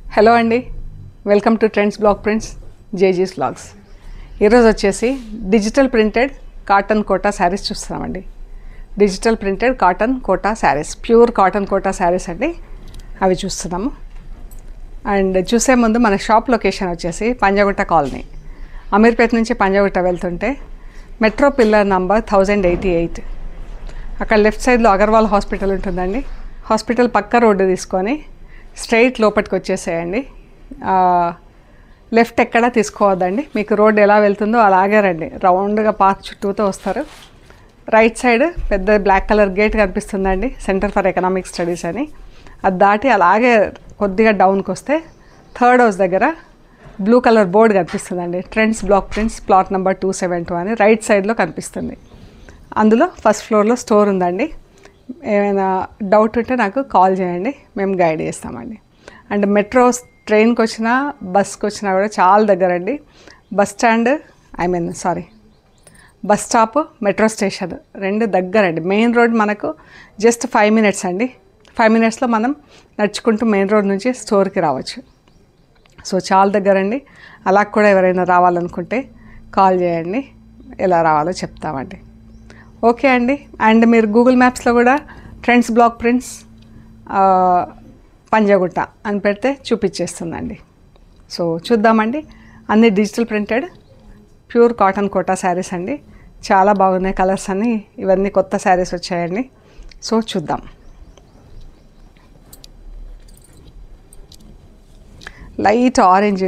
hello అండి welcome to trends blog prints జేజీస్ blogs ఈరోజు వచ్చేసి digital printed cotton Kota saris చూస్తున్నామండి digital printed cotton Kota saris pure cotton Kota saris అండి అవి చూస్తున్నాము అండ్ చూసే ముందు మన షాప్ లొకేషన్ వచ్చేసి పంజాగుట్ట కాలనీ అమీర్పేట నుంచి పంజాగుట్ట వెళ్తుంటే metro pillar number thousand eighty eight అక్కడ లెఫ్ట్ సైడ్లో అగర్వాల్ హాస్పిటల్ ఉంటుందండి హాస్పిటల్ పక్క రోడ్డు తీసుకొని స్ట్రైట్ లోపలికి వచ్చేసేయండి ఆ, లెఫ్ట్ ఎక్కడ తీసుకోవద్దండి మీకు రోడ్డు ఎలా వెళ్తుందో అలాగే రండి రౌండ్గా పార్క్ చుట్టూతో వస్తారు రైట్ సైడ్ పెద్ద బ్లాక్ కలర్ గేట్ కనిపిస్తుందండి సెంటర్ ఫర్ ఎకనామిక్ స్టడీస్ అని అది దాటి అలాగే కొద్దిగా డౌన్కి వస్తే థర్డ్ హౌస్ దగ్గర బ్లూ కలర్ బోర్డు కనిపిస్తుందండి trends block prints plot number two seven two అని రైట్ సైడ్లో కనిపిస్తుంది అందులో ఫస్ట్ ఫ్లోర్లో స్టోర్ ఉందండి ఏమైనా డౌట్ ఉంటే నాకు కాల్ చేయండి మేము గైడ్ చేస్తామండి అండ్ మెట్రో ట్రైన్కి వచ్చినా బస్కి వచ్చినా కూడా చాలా దగ్గర అండి bus stand I mean sorry bus stop metro station రెండు దగ్గరండి మెయిన్ రోడ్ మనకు జస్ట్ ఫైవ్ మినిట్స్ అండి ఫైవ్ మినిట్స్లో మనం నడుచుకుంటూ మెయిన్ రోడ్ నుంచి స్టోర్కి రావచ్చు సో చాలా దగ్గరండి అలా కూడా ఎవరైనా రావాలనుకుంటే కాల్ చేయండి ఎలా రావాలో చెప్తామండి ఓకే అండి అండ్ మీరు గూగుల్ మ్యాప్స్లో కూడా ట్రెండ్స్ బ్లాక్ ప్రింట్స్ ఆ, పంజాగుట్ట అని పెడితే చూపించేస్తుందండి సో చూద్దామండి అన్ని digital printed pure cotton Kota saris అండి చాలా బాగున్నాయి కలర్స్ అన్ని ఇవన్నీ కొత్త శారీస్ వచ్చాయండి సో చూద్దాం లైట్ ఆరెంజ్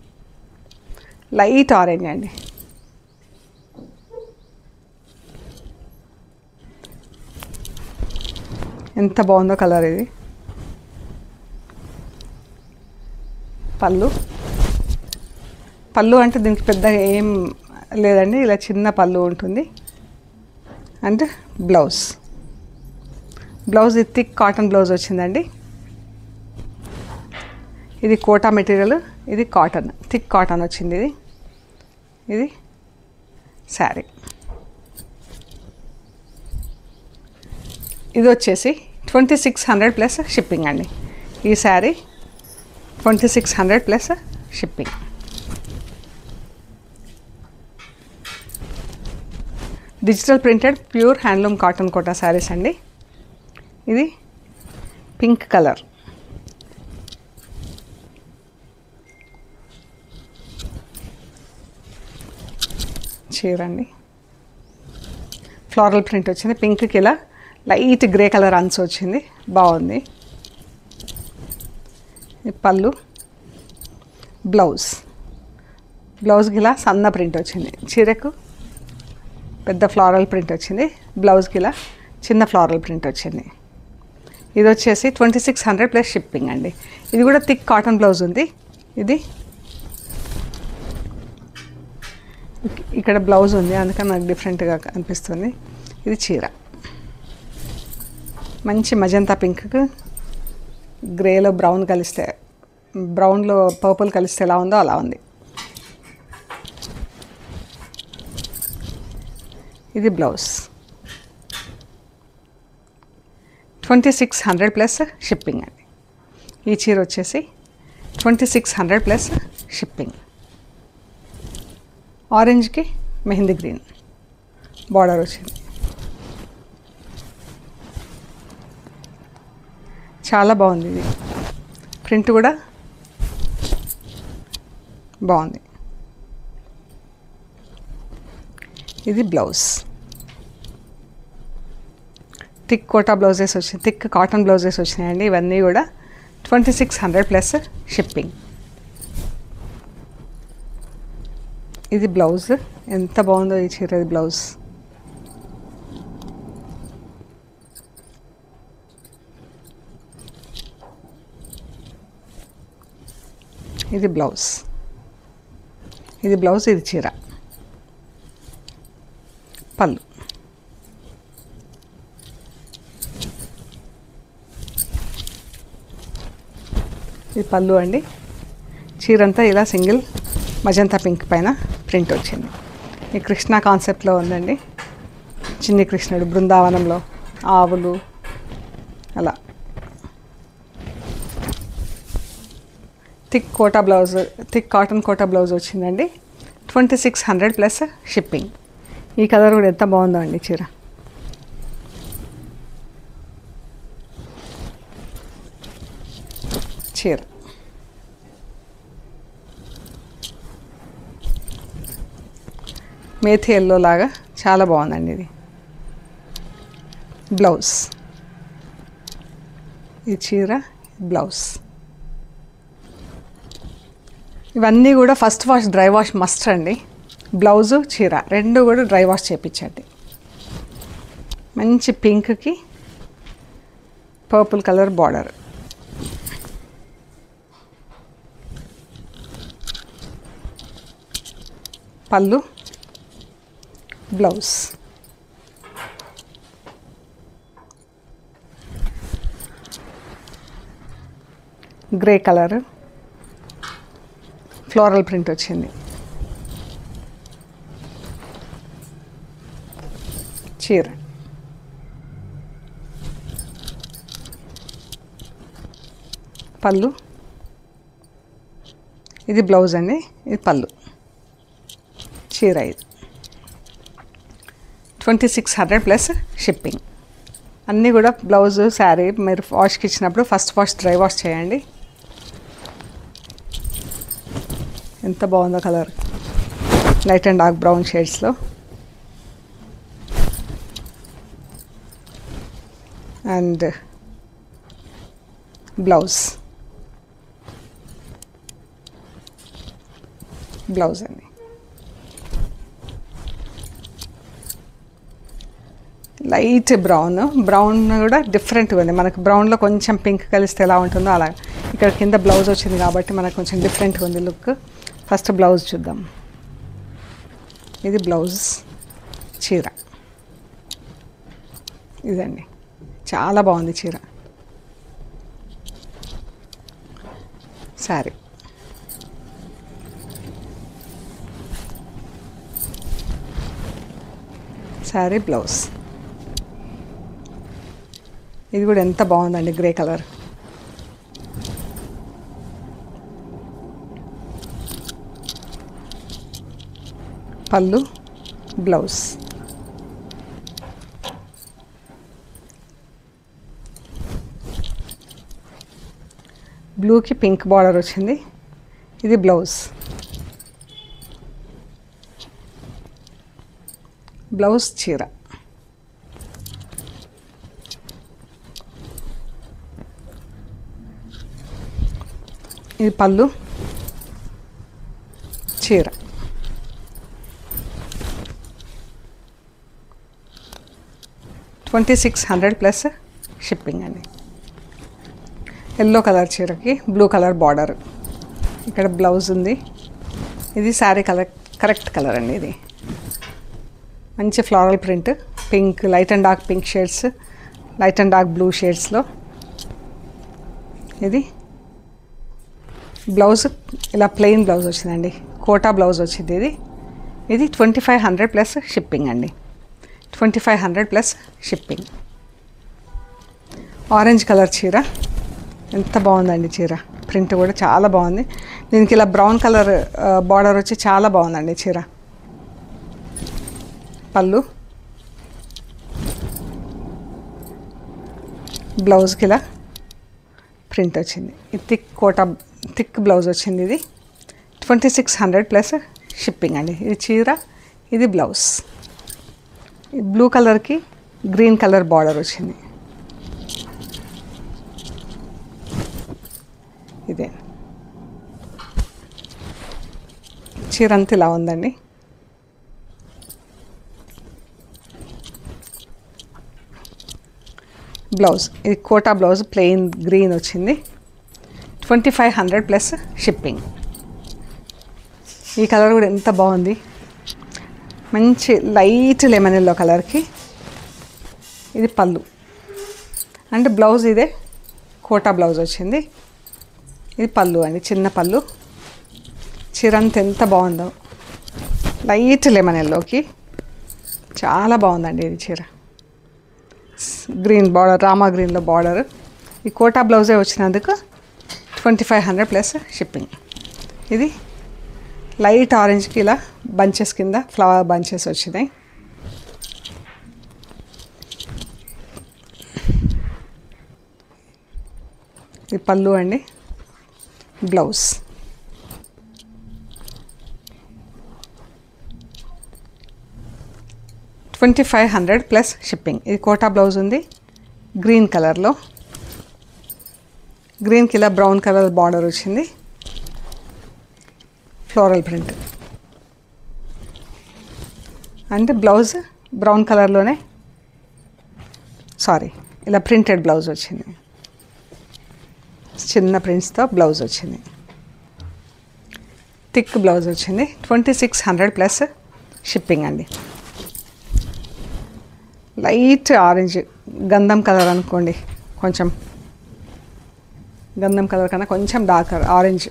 లైట్ ఆరెంజ్ అండి ఎంత బాగుందో కలర్ ఇది పళ్ళు పళ్ళు అంటే దీనికి పెద్దగా ఏం లేదండి ఇలా చిన్న పళ్ళు ఉంటుంది అండ్ బ్లౌజ్ బ్లౌజ్ ఇది థిక్ కాటన్ బ్లౌజ్ వచ్చిందండి ఇది కోటా మెటీరియల్ ఇది కాటన్ థిక్ కాటన్ వచ్చింది ఇది ఇది శారీ ఇది వచ్చేసి twenty six hundred plus shipping అండి ఈ sari twenty six hundred plus shipping digital printed pure handloom cotton Kota saris అండి ఇది పింక్ కలర్ చీరండి ఫ్లోరల్ ప్రింట్ వచ్చింది పింక్కి ఇలా లైట్ గ్రే కలర్ అన్స్ వచ్చింది బాగుంది ఇది పళ్ళు బ్లౌజ్ బ్లౌజ్కి ఇలా సన్న ప్రింట్ వచ్చింది చీరకు పెద్ద ఫ్లోరల్ ప్రింట్ వచ్చింది బ్లౌజ్కి ఇలా చిన్న ఫ్లోరల్ ప్రింట్ వచ్చింది ఇది వచ్చేసి twenty six hundred plus shipping అండి ఇది కూడా థిక్ కాటన్ బ్లౌజ్ ఉంది ఇది ఇక్- ఇక్కడ బ్లౌజ్ ఉంది అందుకని నాకు డిఫరెంట్గా అనిపిస్తుంది ఇది చీర మంచి మజంతా పింక్ గ్రేలో బ్రౌన్ కలిస్తే బ్రౌన్లో పర్పుల్ కలిస్తే ఎలా ఉందో అలా ఉంది ఇది blouse twenty six hundred plus shipping అండి ఈ చీర వచ్చేసి twenty six hundred plus shipping ఆరెంజ్కి మెహందీ గ్రీన్ బార్డర్ వచ్చింది చాలా బాగుంది ఇది ప్రింట్ కూడా బాగుంది ఇది బ్లౌజ్ థిక్ కోటా బ్లౌజెస్ వచ్చినాయి థిక్ కాటన్ బ్లౌజెస్ వచ్చినాయండి ఇవన్నీ కూడా twenty six hundred plus shipping ఇది బ్లౌజ్ ఎంత బాగుందో ఈ చీర ఇది బ్లౌజ్ ఇది బ్లౌజ్ ఇది బ్లౌజ్ ఇది చీర పళ్ళు ఇది పళ్ళు అండి చీరంతా ఇలా సింగిల్ మజంతా పింక్ పైన ప్రింట్ వచ్చింది ఈ కృష్ణ కాన్సెప్ట్లో ఉందండి చిన్ని కృష్ణుడు బృందావనంలో ఆవులు అలా thick Kota blouse thick cotton Kota blouse వచ్చిందండి twenty six hundred plus shipping ఈ కలర్ కూడా ఎంత బాగుందో అండి చీర చీర మేథి ఎల్లో లాగా చాలా బాగుందండి ఇది బ్లౌజ్ ఈ చీర బ్లౌజ్ ఇవన్నీ కూడా first wash dry wash must అండి బ్లౌజు చీర రెండు కూడా డ్రై వాష్ చేయించండి మంచి పింక్కి పర్పుల్ కలర్ బార్డర్ పళ్ళు blouse grey colour floral print వచ్చింది చీర పళ్ళు ఇది బ్లౌజ్ అండి ఇది పళ్ళు చీర ఇది twenty six hundred plus shipping అన్నీ కూడా బ్లౌజ్ శారీ మీరు వాష్కి ఇచ్చినప్పుడు ఫస్ట్ వాష్ డ్రై వాష్ చేయండి ఎంత బాగుందో colour light and dark brown షేడ్స్లో అండ్ బ్లౌజ్ బ్లౌజ్ అండి లైట్ బ్రౌన్ బ్రౌన్ కూడా డిఫరెంట్గా ఉంది మనకు బ్రౌన్లో కొంచెం పింక్ కలిస్తే ఎలా ఉంటుందో అలా ఇక్కడ కింద బ్లౌజ్ వచ్చింది కాబట్టి మనకు కొంచెం డిఫరెంట్గా ఉంది లుక్ ఫస్ట్ బ్లౌజ్ చూద్దాం ఇది బ్లౌజ్ చీర ఇదండి చాలా బాగుంది చీర శారీ శారీ బ్లౌజ్ ఇది కూడా ఎంత బాగుందండి గ్రే కలర్ పళ్ళు బ్లౌజ్ బ్లూకి పింక్ బార్డర్ వచ్చింది ఇది బ్లౌజ్ బ్లౌజ్ చీర ఇది పళ్ళు చీర twenty six hundred plus shipping అండి ఎల్లో కలర్ చీరకి బ్లూ కలర్ బార్డర్ ఇక్కడ బ్లౌజ్ ఉంది ఇది శారీ కలర్ కరెక్ట్ కలర్ అండి ఇది మంచి floral print pink light and dark pink shades light and dark blue షేడ్స్లో ఇది బ్లౌజ్ ఇలా ప్లెయిన్ బ్లౌజ్ వచ్చిందండి కోటా బ్లౌజ్ వచ్చింది ఇది ఇది twenty five hundred plus shipping అండి twenty five hundred plus shipping orange colour చీర ఎంత బాగుందండి చీర ప్రింట్ కూడా చాలా బాగుంది దీనికి ఇలా బ్రౌన్ కలర్ బార్డర్ వచ్చి చాలా బాగుందండి చీర పళ్ళు బ్లౌజ్కి ఇలా ప్రింట్ వచ్చింది ఇది థిక్ కోటా థిక్ బ్లౌజ్ వచ్చింది ఇది twenty six hundred plus shipping అండి ఇది చీర ఇది బ్లౌజ్ బ్లూ కలర్కి గ్రీన్ కలర్ బార్డర్ వచ్చింది ఇదే చీర అంతా ఇలా ఉందండి బ్లౌజ్ ఇది కోటా బ్లౌజ్ ప్లెయిన్ గ్రీన్ వచ్చింది twenty five hundred plus shipping ఈ కలర్ కూడా ఎంత బాగుంది మంచి లైట్ లెమన్ ఎల్లో కలర్కి ఇది పళ్ళు అంటే బ్లౌజ్ ఇదే కోటా బ్లౌజ్ వచ్చింది ఇది పళ్ళు అండి చిన్న పళ్ళు చీర అంత ఎంత బాగుందో లైట్ లెమన్ ఎల్లోకి చాలా బాగుందండి ఇది చీర గ్రీన్ బార్డర్ రామా గ్రీన్లో బార్డర్ ఈ కోటా బ్లౌజే వచ్చినందుకు twenty five hundred plus shipping ఇది లైట్ ఆరెంజ్కి ఇలా బంచెస్ కింద ఫ్లవర్ బంచెస్ వచ్చినాయి ఇది పళ్ళు అండి blouse twenty five hundred plus shipping ఇది కోటా బ్లౌజ్ ఉంది గ్రీన్ కలర్లో గ్రీన్కి ఇలా బ్రౌన్ కలర్ బార్డర్ వచ్చింది ఫ్లోరల్ ప్రింట్ అంటే బ్లౌజ్ బ్రౌన్ కలర్లోనే సారీ ఇలా ప్రింటెడ్ బ్లౌజ్ వచ్చింది చిన్న ప్రింట్స్తో బ్లౌజ్ వచ్చింది థిక్ బ్లౌజ్ వచ్చింది twenty six hundred plus shipping అండి లైట్ ఆరెంజ్ గంధం కలర్ అనుకోండి కొంచెం గంధం కలర్ కన్నా కొంచెం డార్కర్ ఆరెంజ్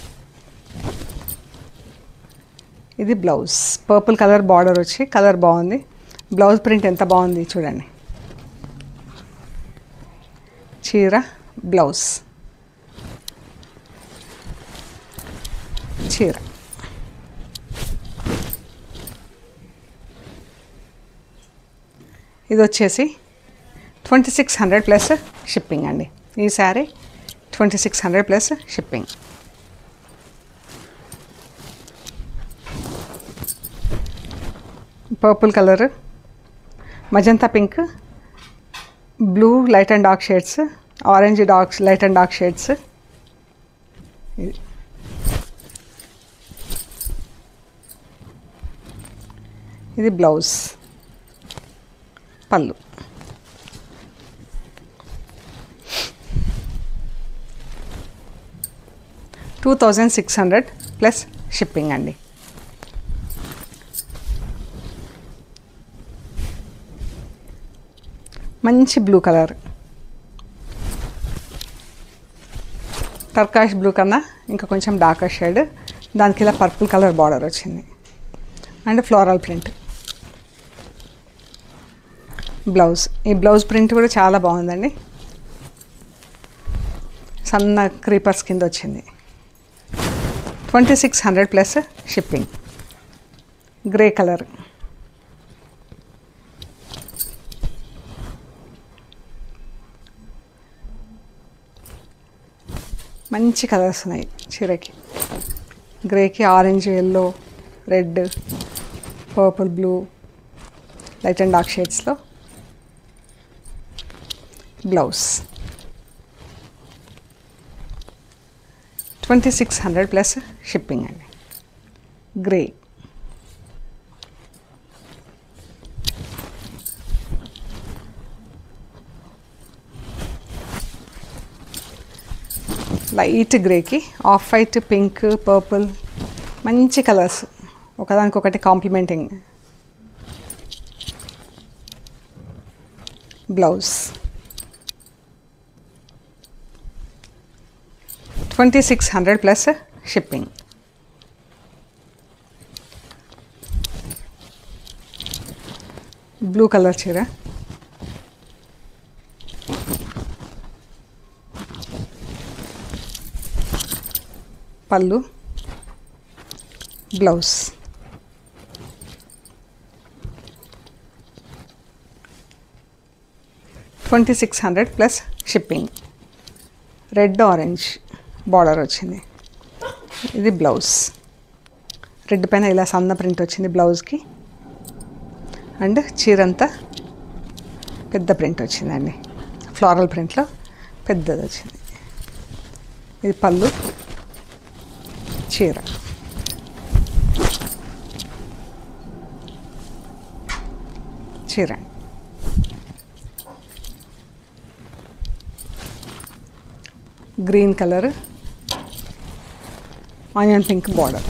ఇది బ్లౌజ్ పర్పుల్ కలర్ బార్డర్ వచ్చి కలర్ బాగుంది బ్లౌజ్ ప్రింట్ ఎంత బాగుంది చూడండి చీర బ్లౌజ్ చీర ఇది వచ్చేసి twenty six hundred plus shipping అండి ఈ sari twenty six hundred plus shipping purple colour magenta pink blue light and dark shades orange dark light and dark shades ఇది బ్లౌజ్ పళ్ళు two thousand six hundred plus shipping అండి మంచి blue colour టర్కాష్ blue కన్నా ఇంకా కొంచెం darker shade దానికి ఇలా purple colour border వచ్చింది అండ్ ఫ్లోరల్ ప్రింట్ బ్లౌజ్ ఈ బ్లౌజ్ ప్రింట్ కూడా చాలా బాగుందండి సన్న క్రీపర్స్ కింద వచ్చింది twenty six hundred plus shipping grey colour మంచి కలర్స్ ఉన్నాయి చీరకి గ్రేకి orange yellow red purple blue light and dark షేడ్స్లో blouse twenty six hundred plus shipping అండి గ్రే లైట్ గ్రేకి ఆఫ్ వైట్ పింక్ పర్పుల్ మంచి కలర్స్ ఒకదానికొకటి complementing blouse twenty six hundred plus shipping blue colour చీర పళ్ళు blouse twenty six hundred plus shipping red orange border వచ్చింది ఇది blouse red పైన ఇలా సన్న ప్రింట్ వచ్చింది బ్లౌజ్కి అండ్ చీరంతా పెద్ద ప్రింట్ వచ్చిందండి ఫ్లోరల్ ప్రింట్లో పెద్దది వచ్చింది ఇది పళ్ళు చీర చీర green colour onion pink border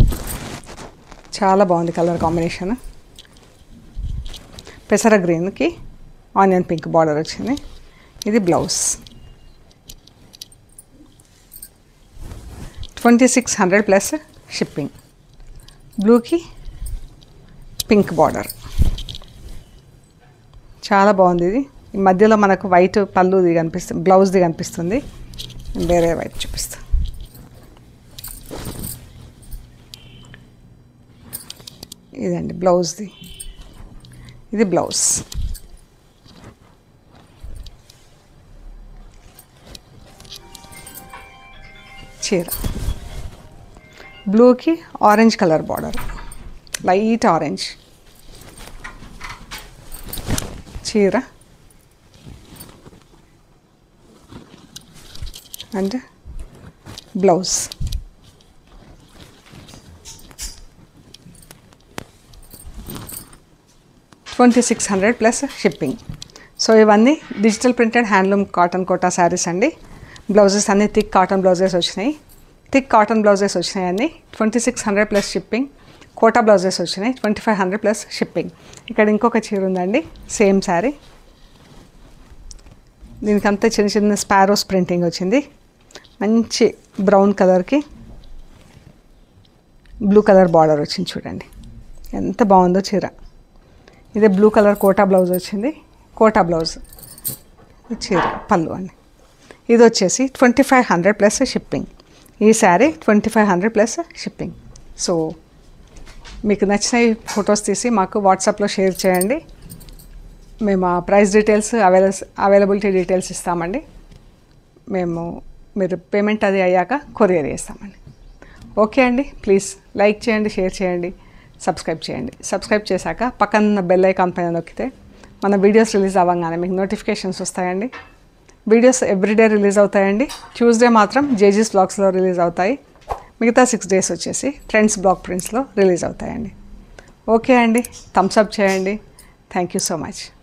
చాలా బాగుంది కలర్ కాంబినేషన్ పెసర గ్రీన్కి ఆనియన్ పింక్ బార్డర్ వచ్చింది ఇది blouse twenty six hundred plus shipping బ్లూకి పింక్ బార్డర్ చాలా బాగుంది ఇది ఈ మధ్యలో మనకు వైట్ పళ్ళుది కనిపిస్తుంది బ్లౌజ్ది కనిపిస్తుంది వేరే వైపు చూపిస్తా ఇదండి బ్లౌజ్ది ఇది బ్లౌజ్ చీర బ్లూకి orange colour border light orange చీర and blouse twenty six hundred plus shipping so ఇవన్నీ digital printed handloom cotton Kota saris అండి బ్లౌజెస్ అన్నీ థిక్ కాటన్ బ్లౌజెస్ వచ్చినాయి థిక్ కాటన్ బ్లౌజెస్ వచ్చినాయి అన్నీ twenty six hundred plus shipping Kota blouses వచ్చినాయి twenty five hundred plus shipping ఇక్కడ ఇంకొక చీర ఉందండి సేమ్ శారీ దీనికంతా చిన్న చిన్న స్పారోస్ ప్రింటింగ్ వచ్చింది మంచి బ్రౌన్ కలర్కి బ్లూ కలర్ బార్డర్ వచ్చింది చూడండి ఎంత బాగుందో చీర ఇదే బ్లూ కలర్ కోటా బ్లౌజ్ వచ్చింది కోటా బ్లౌజ్ ఇది చీర పళ్ళు అండి ఇది వచ్చేసి twenty five hundred plus shipping ఈ sari twenty five hundred plus shipping so మీకు నచ్చిన ఈ ఫొటోస్ తీసి మాకు వాట్సాప్లో షేర్ చేయండి మేము ఆ price details avail availability details ఇస్తామండి మేము మీరు పేమెంట్ అది అయ్యాక కొరియర్ చేస్తామండి ఓకే అండి ప్లీజ్ లైక్ చేయండి షేర్ చేయండి సబ్స్క్రైబ్ చేయండి సబ్స్క్రైబ్ చేశాక పక్కన ఉన్న బెల్ ఐకాన్ పైన నొక్కితే మన వీడియోస్ రిలీజ్ అవ్వగానే మీకు నోటిఫికేషన్స్ వస్తాయండి వీడియోస్ ఎవ్రీడే రిలీజ్ అవుతాయండి ట్యూస్డే మాత్రం జేజీస్ బ్లాగ్స్లో రిలీజ్ అవుతాయి మిగతా సిక్స్ డేస్ వచ్చేసి ట్రెండ్స్ బ్లాగ్ ప్రింట్స్లో రిలీజ్ అవుతాయండి ఓకే అండి థమ్స్అప్ చేయండి థ్యాంక్ యూ సో మచ్